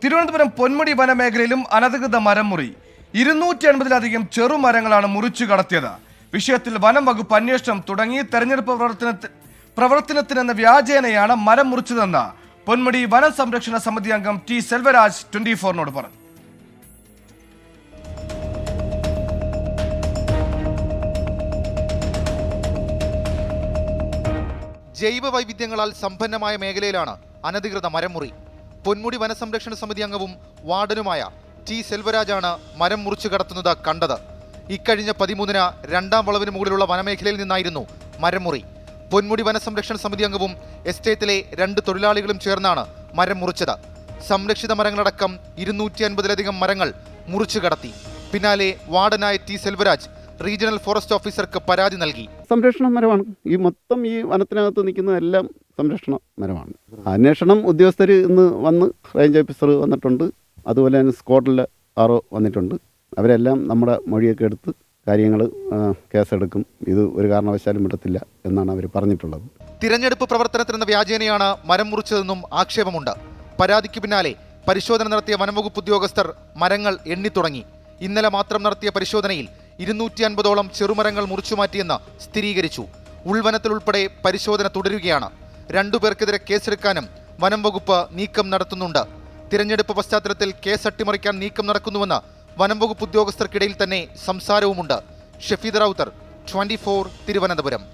തിരുവനന്തപുരം പൊന്മുടി വനമേഖലയിലും അനധികൃത മരം മുറി ഇരുന്നൂറ്റി അൻപതിലധികം ചെറുമരങ്ങളാണ് മുറിച്ചു കടത്തിയത് വിഷയത്തിൽ വനം വകുപ്പ് അന്വേഷണം തുടങ്ങി തെരഞ്ഞെടുപ്പ് പ്രവർത്തനത്തി പ്രവർത്തനത്തിനെന്ന വ്യാജേനയാണ് മരം മുറിച്ചതെന്ന് പൊന്മുടി വനം സംരക്ഷണ സമിതി അംഗം ടി സെൽവരാജ് ട്വന്റി ഫോറിനോട് പറഞ്ഞു ജൈവ വൈവിധ്യങ്ങളാൽ സമ്പന്നമായ മേഖലയിലാണ് അനധികൃത മരംമുറി പൊന്മുടി വനസംരക്ഷണ സമിതി അംഗവും വാർഡനുമായ ടി സെൽവരാജാണ് മരം മുറിച്ചു കടത്തുന്നത് കണ്ടത് ഇക്കഴിഞ്ഞ പതിമൂന്നിന് രണ്ടാം വളവിന് മുകളിലുള്ള വനമേഖലയിൽ നിന്നായിരുന്നു മരംമുറി പൊന്മുടി വനസംരക്ഷണ സമിതി അംഗവും എസ്റ്റേറ്റിലെ രണ്ട് തൊഴിലാളികളും ചേർന്നാണ് മരം മുറിച്ചത് സംരക്ഷിത മരങ്ങളടക്കം ഇരുന്നൂറ്റി അൻപതിലധികം മരങ്ങൾ മുറിച്ചു കടത്തി പിന്നാലെ വാർഡനായ ടി സെൽവരാജ് റീജിയണൽ ഫോറസ്റ്റ് ഓഫീസർക്ക് പരാതി നൽകി സംരക്ഷണ മരമാണ് ഈ മൊത്തം ഈ വനത്തിനകത്ത് നിൽക്കുന്നതെല്ലാം സംരക്ഷണ മരമാണ് അന്വേഷണം ഉദ്യോഗസ്ഥർ ഇന്ന് വന്ന് റേഞ്ച് ഓഫീസർ വന്നിട്ടുണ്ട് അതുപോലെ തന്നെ സ്കോട്ടിൽ ആറോ വന്നിട്ടുണ്ട് അവരെല്ലാം നമ്മുടെ മൊഴിയൊക്കെ എടുത്ത് കാര്യങ്ങൾ കേസെടുക്കും ഇത് ഒരു കാരണവശാലും വിടത്തില്ല എന്നാണ് അവർ പറഞ്ഞിട്ടുള്ളത് തിരഞ്ഞെടുപ്പ് പ്രവർത്തനത്തിനെന്ന വ്യാജേനയാണ് മരം മുറിച്ചതെന്നും ആക്ഷേപമുണ്ട് പരാതിക്ക് പിന്നാലെ പരിശോധന നടത്തിയ വനംവകുപ്പ് ഉദ്യോഗസ്ഥർ മരങ്ങൾ എണ്ണിത്തുടങ്ങി ഇന്നലെ മാത്രം നടത്തിയ പരിശോധനയിൽ ഇരുന്നൂറ്റി അൻപതോളം ചെറുമരങ്ങൾ മുറിച്ചുമാറ്റിയെന്ന് സ്ഥിരീകരിച്ചു ഉൾവനത്തിൽ ഉൾപ്പെടെ പരിശോധന തുടരുകയാണ് രണ്ടുപേർക്കെതിരെ കേസെടുക്കാനും വനം വകുപ്പ് നീക്കം നടത്തുന്നുണ്ട് തിരഞ്ഞെടുപ്പ് പശ്ചാത്തലത്തിൽ കേസ് അട്ടിമറിക്കാൻ നീക്കം നടക്കുന്നുവെന്ന് വനം വകുപ്പ് ഉദ്യോഗസ്ഥർക്കിടയിൽ തന്നെ സംസാരവുമുണ്ട് ഷഫീദ് റൌത്തർ ട്വന്റി തിരുവനന്തപുരം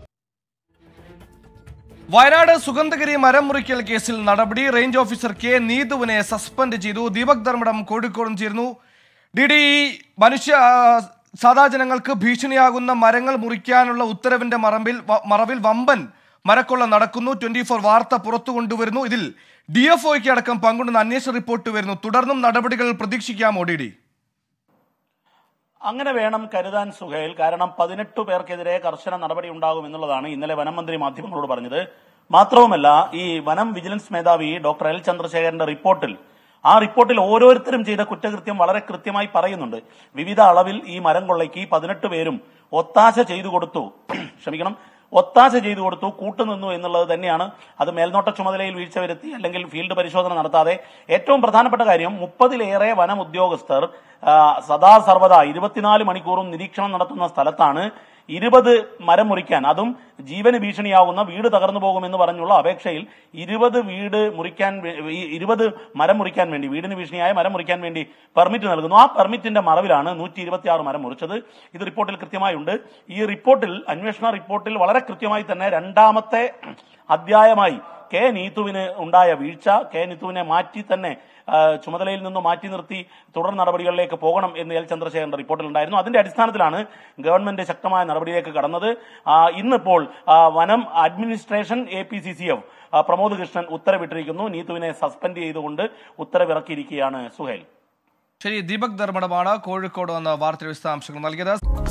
വയനാട് സുഗന്ധഗിരി മരം മുറിക്കൽ കേസിൽ നടപടി റേഞ്ച് ഓഫീസർ കെ നീതുവിനെ സസ്പെൻഡ് ചെയ്തു ദീപക് ധർമ്മടം കോഴിക്കോടും ചേർന്നു ഡി ഡി മനുഷ്യ ആ, സാധാ ജനങ്ങൾക്ക് ഭീഷണിയാകുന്ന മരങ്ങൾ മുറിക്കാനുള്ള ഉത്തരവിന്റെ മറമ്പിൽ വ- മറവിൽ വമ്പൻ മരക്കൊള്ള നടക്കുന്നു ട്വന്റി ഫോർ വാർത്ത പുറത്തു കൊണ്ടുവരുന്നു ഇതിൽ ഡി എഫ് ഒയ്ക്ക് അടക്കം പങ്കുണ്ടെന്ന അന്വേഷണ റിപ്പോർട്ട് വരുന്നു തുടർന്നും നടപടികൾ പ്രതീക്ഷിക്കാമോ ഡി ഡി അങ്ങനെ വേണം കരുതാൻ സുഹേൽ കാരണം പതിനെട്ട് പേർക്കെതിരെ കർശന നടപടി ഉണ്ടാകും എന്നുള്ളതാണ് ഇന്നലെ വനം മന്ത്രി മാധ്യമങ്ങളോട് പറഞ്ഞത് മാത്രവുമല്ല ഈ വനം വിജിലൻസ് മേധാവി ഡോക്ടർ എൽ ചന്ദ്രശേഖരന്റെ റിപ്പോർട്ടിൽ ആ റിപ്പോർട്ടിൽ ഓരോരുത്തരും ചെയ്ത കുറ്റകൃത്യം വളരെ കൃത്യമായി പറയുന്നുണ്ട് വിവിധ അളവിൽ ഈ മരം കൊള്ളയ്ക്ക് ഈ പതിനെട്ട് പേരും ഒത്താശ ചെയ്തു കൊടുത്തു ക്ഷമിക്കണം ഒത്താശ ചെയ്തു കൊടുത്തു കൂട്ടുനിന്നു എന്നുള്ളത് തന്നെയാണ് അത് മേൽനോട്ട ചുമതലയിൽ വീഴ്ച വരുത്തി അല്ലെങ്കിൽ ഫീൽഡ് പരിശോധന നടത്താതെ ഏറ്റവും പ്രധാനപ്പെട്ട കാര്യം മുപ്പതിലേറെ വനം ഉദ്യോഗസ്ഥർ ആ, സദാ സർവദാ ഇരുപത്തിനാല് മണിക്കൂറും നിരീക്ഷണം നടത്തുന്ന സ്ഥലത്താണ് ഇരുപത് മരം മുറിക്കാൻ അതും ജീവന് ഭീഷണിയാവുന്ന വീട് തകർന്നു പോകുമെന്ന് പറഞ്ഞുള്ള അപേക്ഷയിൽ ഇരുപത് വീട് മുറിക്കാൻ വേ- ഈ ഇരുപത് മരം മുറിക്കാൻ വേണ്ടി വീടിന് ഭീഷണിയായ മരം മുറിക്കാൻ വേണ്ടി പെർമിറ്റ് നൽകുന്നു ആ പെർമിറ്റിന്റെ മറവിലാണ് നൂറ്റി ഇരുപത്തിയാറ് മരം മുറിച്ചത് ഇത് റിപ്പോർട്ടിൽ കൃത്യമായുണ്ട് ഈ റിപ്പോർട്ടിൽ അന്വേഷണ റിപ്പോർട്ടിൽ വളരെ കൃത്യമായി തന്നെ രണ്ടാമത്തെ അധ്യായമായി കെ നീതുവിന് ഉണ്ടായ വീഴ്ച കെ നീതുവിനെ മാറ്റി തന്നെ ആ, ചുമതലയിൽ നിന്ന് മാറ്റി നിർത്തി തുടർ നടപടികളിലേക്ക് പോകണം എന്ന് എൽ ചന്ദ്രശേഖരന്റെ റിപ്പോർട്ടിൽ ഉണ്ടായിരുന്നു അതിന്റെ അടിസ്ഥാനത്തിലാണ് ഗവൺമെന്റ് ശക്തമായ നടപടിയിലേക്ക് കടന്നത് ആ, ഇന്നിപ്പോൾ ആ, വനം administration A P C C F Pramod Krishnan ഉത്തരവിട്ടിരിക്കുന്നു നീതുവിനെ സസ്പെൻഡ് ചെയ്തുകൊണ്ട് ഉത്തരവിറക്കിയിരിക്കുകയാണ് സുഹേൽ ശരി ദീപക് ധർമ്മടമാണ് കോഴിക്കോട് വന്ന വാർത്തയുടെ വിശദാംശങ്ങൾ നൽകിയത്